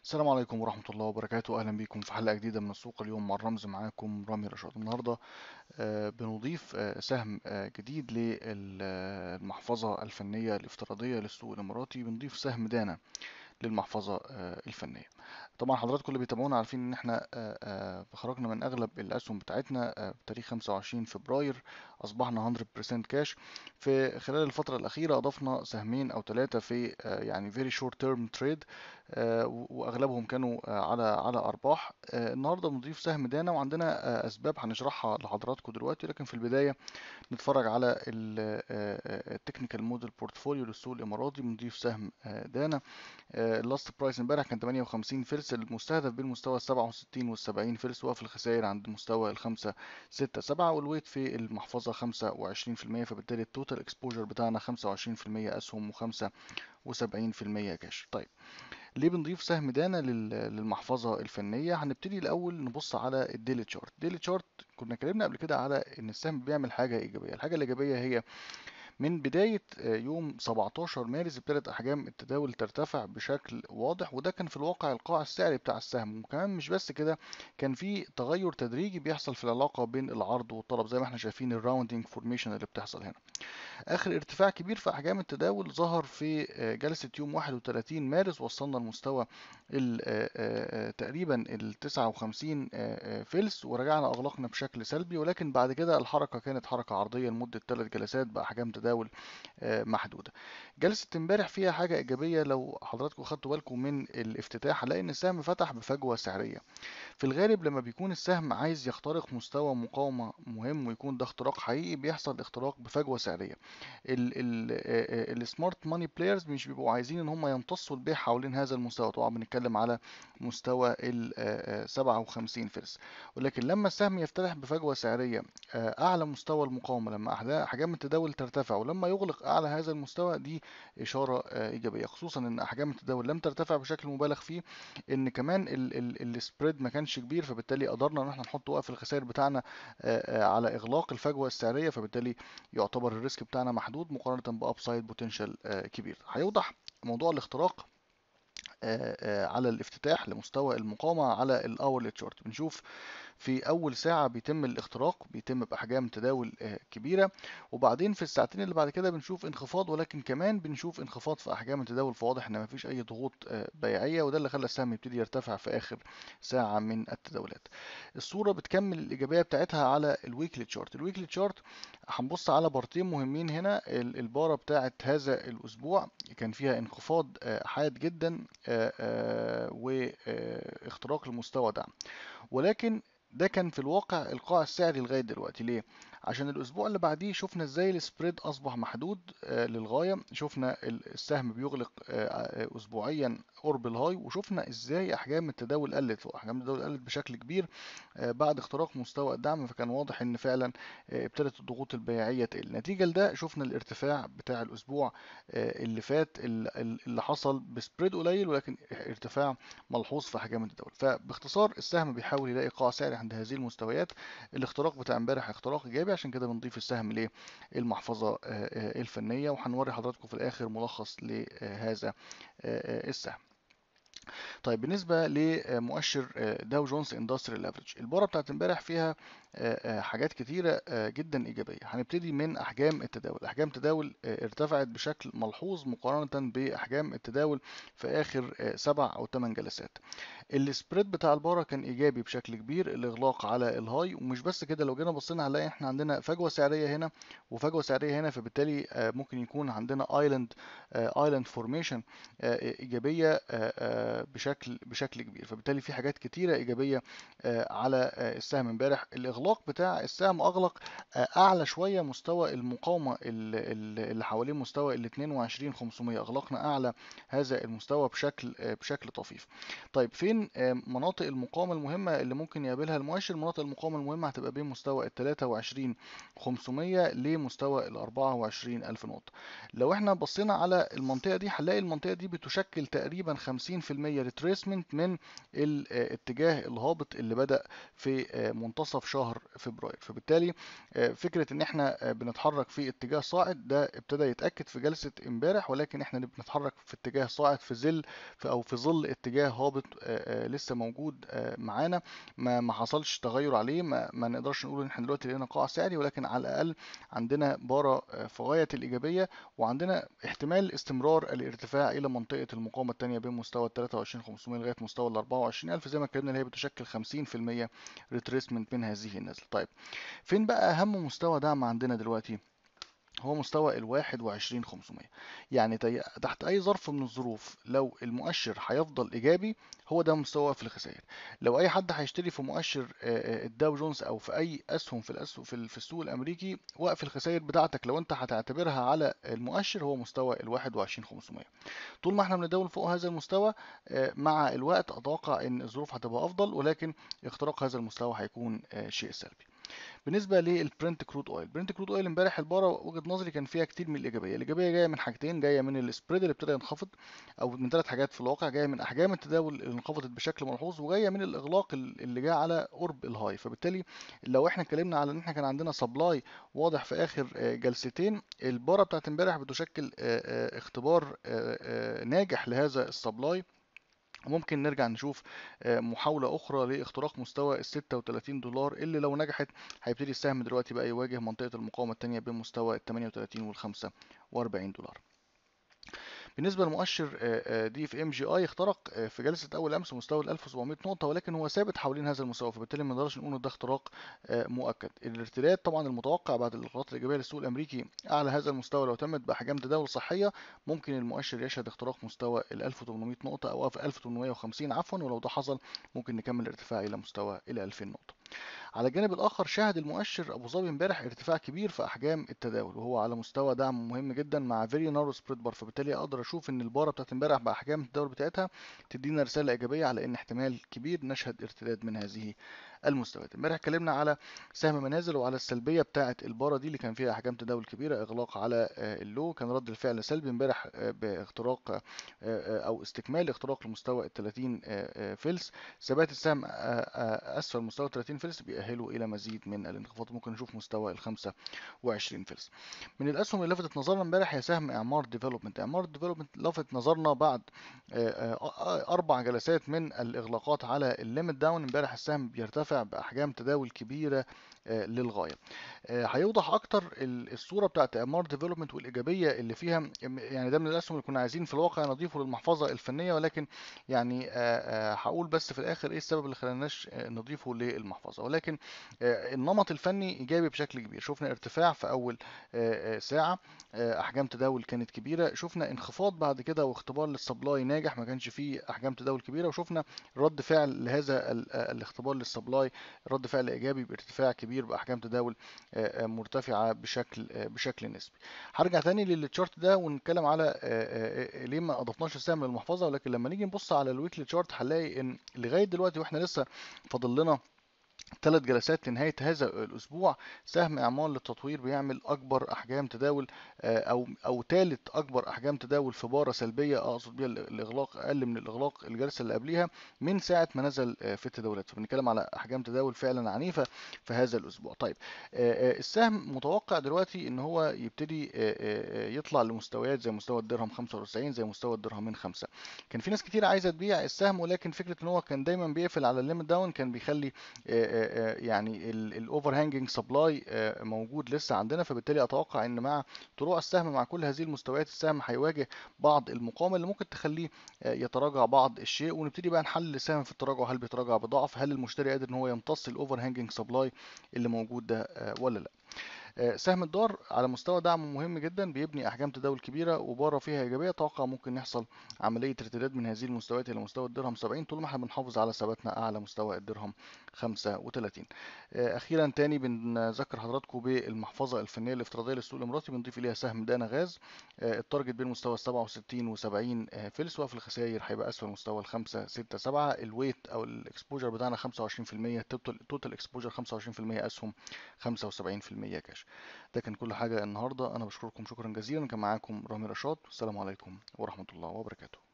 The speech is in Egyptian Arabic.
السلام عليكم ورحمة الله وبركاته أهلا بكم في حلقة جديدة من السوق اليوم مع الرمز معاكم رامي رشاد النهاردة آه، بنضيف آه، سهم آه، جديد للمحفظة الفنية الافتراضية للسوق الإماراتي بنضيف سهم دانا للمحفظة آه، الفنية طبعا حضراتكم اللي بيتابعونا عارفين ان احنا آه، آه، خرجنا من اغلب الاسهم بتاعتنا آه، بتاريخ 25 فبراير اصبحنا 100% كاش في خلال الفترة الأخيرة أضفنا سهمين أو ثلاثة في آه، يعني very short term trade آه، و- وأغلبهم كانوا آه، على على أرباح آه، النهاردة بنضيف سهم دانا وعندنا آه، أسباب هنشرحها لحضراتكم دلوقتي لكن في البداية نتفرج على التكنيكال موديل بورتفوليو للسوق الإماراتي بنضيف سهم آه، دانا اللاست برايس امبارح كان 58 فلس المستهدف بين مستوى ال 67 وال 70 فلس وقف الخسائر عند مستوى ال 5 6 7 والويت في المحفظة 25% فبالتالي التوتال اكسبوجر بتاعنا 25% أسهم و75% كاش طيب ليه بنضيف سهم دانا لل- للمحفظة الفنية هنبتدي الأول نبص على الديلي تشارت الديلي تشارت كنا اتكلمنا قبل كده على إن السهم بيعمل حاجة إيجابية الحاجة الإيجابية هي من بداية آه، يوم 17 مارس ابتدت أحجام التداول ترتفع بشكل واضح وده كان في الواقع القاع السعري بتاع السهم وكمان مش بس كده كان في تغير تدريجي بيحصل في العلاقة بين العرض والطلب زي ما احنا شايفين الراوندينج فورميشن اللي بتحصل هنا آخر ارتفاع كبير في أحجام التداول ظهر في آه، جلسة يوم 31 مارس وصلنا لمستوى ال- آه، آه، آه، تقريبا ال 59 آه، آه، فلس ورجعنا أغلقنا بشكل سلبي ولكن بعد كده الحركة كانت حركة عرضية لمدة ثلاث جلسات بأحجام تداول آه، محدودة جلسة امبارح فيها حاجة إيجابية لو حضراتكم خدتوا بالكم من الافتتاح هنلاقي إن السهم فتح بفجوة سعرية في الغالب لما بيكون السهم عايز يخترق مستوى مقاومة مهم ويكون ده اختراق حقيقي بيحصل اختراق بفجوة سعرية السمارت ماني بلايرز مش بيبقوا عايزين ان هم يمتصوا البيع حوالين هذا المستوى طبعا بنتكلم على مستوى ال آه، آه، 57 فلس ولكن لما السهم يفتتح بفجوة سعرية آه، اعلى مستوى المقاومة لما أحدا- احجام التداول ترتفع ولما يغلق اعلى هذا المستوى دي اشارة آه، ايجابية خصوصا ان احجام التداول لم ترتفع بشكل مبالغ فيه ان كمان السبريد ما كانش كبير فبالتالي قدرنا ان احنا نحط وقف الخسائر بتاعنا آه، آه، على اغلاق الفجوه السعريه فبالتالي يعتبر الريسك بتاعنا محدود مقارنه بابسايد بوتنشال كبير هيوضح موضوع الاختراق آه، آه، على الافتتاح لمستوى المقاومة على الاورلي تشارت بنشوف في أول ساعة بيتم الاختراق بيتم بأحجام تداول آه، كبيرة وبعدين في الساعتين اللي بعد كده بنشوف انخفاض ولكن كمان بنشوف انخفاض في أحجام التداول فواضح إن مفيش أي ضغوط آه، بيعية وده اللي خلى السهم يبتدي يرتفع في آخر ساعة من التداولات الصورة بتكمل الإيجابية بتاعتها على الويكلي تشارت الويكلي تشارت هنبص على بارتين مهمين هنا ال- البارة بتاعت هذا الأسبوع كان فيها انخفاض آه، حاد جدا آه، آه، واختراق المستوى ده ولكن ده كان في الواقع القاع السعري لغايه دلوقتي ليه عشان الاسبوع اللي بعديه شفنا ازاي السبريد اصبح محدود آه، للغايه شفنا ال- السهم بيغلق آه، آه، اسبوعيا قرب الهاي وشفنا ازاي احجام التداول قلت واحجام التداول قلت بشكل كبير آه، بعد اختراق مستوى الدعم فكان واضح ان فعلا آه، ابتدت الضغوط البيعيه تقل نتيجه لده شفنا الارتفاع بتاع الاسبوع آه، اللي فات ال- ال- اللي حصل بسبريد قليل ولكن ارتفاع ملحوظ في احجام التداول فباختصار السهم بيحاول يلاقي قاع سعري عند هذه المستويات الاختراق بتاع امبارح اختراق ايجابي عشان كده بنضيف السهم للمحفظه آه، آه، الفنيه وهنوري حضراتكم في الاخر ملخص لهذا السهم طيب بالنسبة لمؤشر آه، داو جونز اندستريال افريج البورة بتاعت امبارح فيها آه، آه، حاجات كتيرة آه، جدا إيجابية هنبتدي من أحجام التداول أحجام التداول آه، ارتفعت بشكل ملحوظ مقارنة بأحجام التداول في آخر آه، سبع أو ثمان جلسات السبريد بتاع البارة كان إيجابي بشكل كبير الإغلاق على الهاي ومش بس كده لو جينا بصينا هنلاقي احنا عندنا فجوة سعرية هنا وفجوة سعرية هنا فبالتالي آه، ممكن يكون عندنا ايلاند ايلاند فورميشن ايجابيه آه، آه، بشكل بشكل كبير فبالتالي في حاجات كتيره ايجابيه آه، على آه، السهم امبارح الاغلاق بتاع السهم اغلق آه، اعلى شويه مستوى المقاومه ال- ال- اللي حوالين مستوى ال 22500 اغلقنا اعلى هذا المستوى بشكل آه، بشكل طفيف طيب فين آه، مناطق المقاومه المهمه اللي ممكن يقابلها المؤشر مناطق المقاومه المهمه هتبقى بين مستوى ال 23500 لمستوى ال 24000 نقطه لو احنا بصينا على المنطقة دي هنلاقي المنطقة دي بتشكل تقريبا 50% ريتريسمنت من الاتجاه الهابط اللي بدأ في منتصف شهر فبراير فبالتالي فكرة ان احنا بنتحرك في اتجاه صاعد ده ابتدى يتأكد في جلسة امبارح ولكن احنا بنتحرك في اتجاه صاعد في ظل في او في ظل اتجاه هابط لسه موجود معانا ما ما حصلش تغير عليه ما, ما نقدرش نقول ان احنا دلوقتي لقينا قاع سعري ولكن على الاقل عندنا بارة في غاية الايجابية وعندنا احتمال استمرار الارتفاع الى منطقة المقاومة الثانية بين مستوى ال 23500 لغاية مستوى ال 24000 زي ما اتكلمنا اللي هي بتشكل 50% ريتريسمنت من هذه النزلة طيب فين بقى اهم مستوى دعم عندنا دلوقتي هو مستوى ال 21500 يعني تحت اي ظرف من الظروف لو المؤشر هيفضل ايجابي هو ده مستوى في الخسائر لو اي حد هيشتري في مؤشر الداو جونز او في اي اسهم في الاسهم في السوق الامريكي وقف الخسائر بتاعتك لو انت هتعتبرها على المؤشر هو مستوى ال 21500 طول ما احنا بنداول فوق هذا المستوى مع الوقت اتوقع ان الظروف هتبقى افضل ولكن اختراق هذا المستوى هيكون شيء سلبي بالنسبه للبرنت كرود اويل برنت كرود اويل امبارح البارة وجهه نظري كان فيها كتير من الايجابيه الايجابيه جايه من حاجتين جايه من السبريد اللي ابتدى ينخفض او من ثلاث حاجات في الواقع جايه من احجام التداول اللي انخفضت بشكل ملحوظ وجايه من الاغلاق اللي جاء على قرب الهاي فبالتالي لو احنا اتكلمنا على ان احنا كان عندنا سبلاي واضح في اخر جلستين البارة بتاعت امبارح بتشكل اختبار ناجح لهذا السبلاي وممكن نرجع نشوف محاولة أخرى لاختراق مستوى ال 36 دولار اللي لو نجحت هيبتدي السهم دلوقتي بقى يواجه منطقة المقاومة التانية بين مستوى ال 38 وال 45 دولار. بالنسبه لمؤشر دي في ام جي اي اخترق في جلسه اول امس مستوى ال 1700 نقطه ولكن هو ثابت حوالين هذا المستوى فبالتالي ما نقدرش نقول ان ده اختراق مؤكد الارتداد طبعا المتوقع بعد الاغلاقات الايجابيه للسوق الامريكي اعلى هذا المستوى لو تمت باحجام تداول صحيه ممكن المؤشر يشهد اختراق مستوى ال 1800 نقطه او 1850 عفوا ولو ده حصل ممكن نكمل الارتفاع الى مستوى ال 2000 نقطه على الجانب الاخر شهد المؤشر ابو ظبي امبارح ارتفاع كبير في احجام التداول وهو على مستوى دعم مهم جدا مع فيري نارو سبريد بار فبالتالي اقدر اشوف ان الباره بتاعت امبارح باحجام التداول بتاعتها تدينا رساله ايجابيه على ان احتمال كبير نشهد ارتداد من هذه المستويات امبارح اتكلمنا على سهم منازل وعلى السلبيه بتاعه الباره دي اللي كان فيها احجام تداول كبيره اغلاق على اللو كان رد الفعل سلبي امبارح باختراق او استكمال اختراق لمستوى ال 30 فلس ثبات السهم اسفل مستوى 30 فلس بيأهله الى مزيد من الانخفاض ممكن نشوف مستوى ال 25 فلس من الاسهم اللي لفتت نظرنا امبارح هي سهم اعمار ديفلوبمنت اعمار ديفلوبمنت لفت نظرنا بعد اربع جلسات من الاغلاقات على الليمت داون امبارح السهم بيرتفع باحجام تداول كبيره للغايه هيوضح اكتر الصوره بتاعت اعمار ديفلوبمنت والايجابيه اللي فيها يعني ده من الاسهم اللي كنا عايزين في الواقع نضيفه للمحفظه الفنيه ولكن يعني هقول بس في الاخر ايه السبب اللي خلاناش نضيفه للمحفظه ولكن النمط الفني ايجابي بشكل كبير شفنا ارتفاع في اول ساعه احجام تداول كانت كبيره شفنا انخفاض بعد كده واختبار للسبلاي ناجح ما كانش فيه احجام تداول كبيره وشفنا رد فعل لهذا الاختبار للسبلاي رد فعل ايجابي بارتفاع كبير باحجام تداول مرتفعه بشكل بشكل نسبي هرجع تاني للتشارت ده ونتكلم على ليه ما اضفناش السهم للمحفظه ولكن لما نيجي نبص على الويكلي تشارت هنلاقي ان لغايه دلوقتي واحنا لسه فاضل لنا ثلاث جلسات لنهاية هذا الأسبوع سهم إعمار للتطوير بيعمل أكبر أحجام تداول أو أو ثالث أكبر أحجام تداول في بارة سلبية أقصد بيها الإغلاق أقل من الإغلاق الجلسة اللي قبليها من ساعة ما نزل في التداولات فبنتكلم على أحجام تداول فعلا عنيفة في هذا الأسبوع طيب السهم متوقع دلوقتي إن هو يبتدي يطلع لمستويات زي مستوى الدرهم 95 زي مستوى الدرهمين 5 كان في ناس كتير عايزة تبيع السهم ولكن فكرة إن هو كان دايما بيقفل على الليمت داون كان بيخلي يعني الاوفر هانجنج سبلاي موجود لسه عندنا فبالتالي اتوقع ان مع طلوع السهم مع كل هذه المستويات السهم هيواجه بعض المقاومه اللي ممكن تخليه يتراجع بعض الشيء ونبتدي بقى نحلل السهم في التراجع هل بيتراجع بضعف هل المشتري قادر ان هو يمتص الاوفر هانجنج سبلاي اللي موجود ده ولا لا سهم الدار على مستوى دعم مهم جدا بيبني احجام تداول كبيره وباره فيها ايجابيه اتوقع ممكن يحصل عمليه ارتداد من هذه المستويات الى مستوى الدرهم 70 طول ما احنا بنحافظ على ثباتنا اعلى مستوى الدرهم 35 اخيرا تاني بنذكر حضراتكم بالمحفظه الفنيه الافتراضيه للسوق الاماراتي بنضيف اليها سهم دانا غاز التارجت بين مستوى 67 و70 فلس وقف الخسائر هيبقى اسفل مستوى ال 5 6 7 الويت او الاكسبوجر بتاعنا 25% توتال اكسبوجر 25% اسهم 75% كاش ده كان كل حاجة النهاردة أنا بشكركم شكرا جزيلا كان معاكم رامي رشاد والسلام عليكم ورحمة الله وبركاته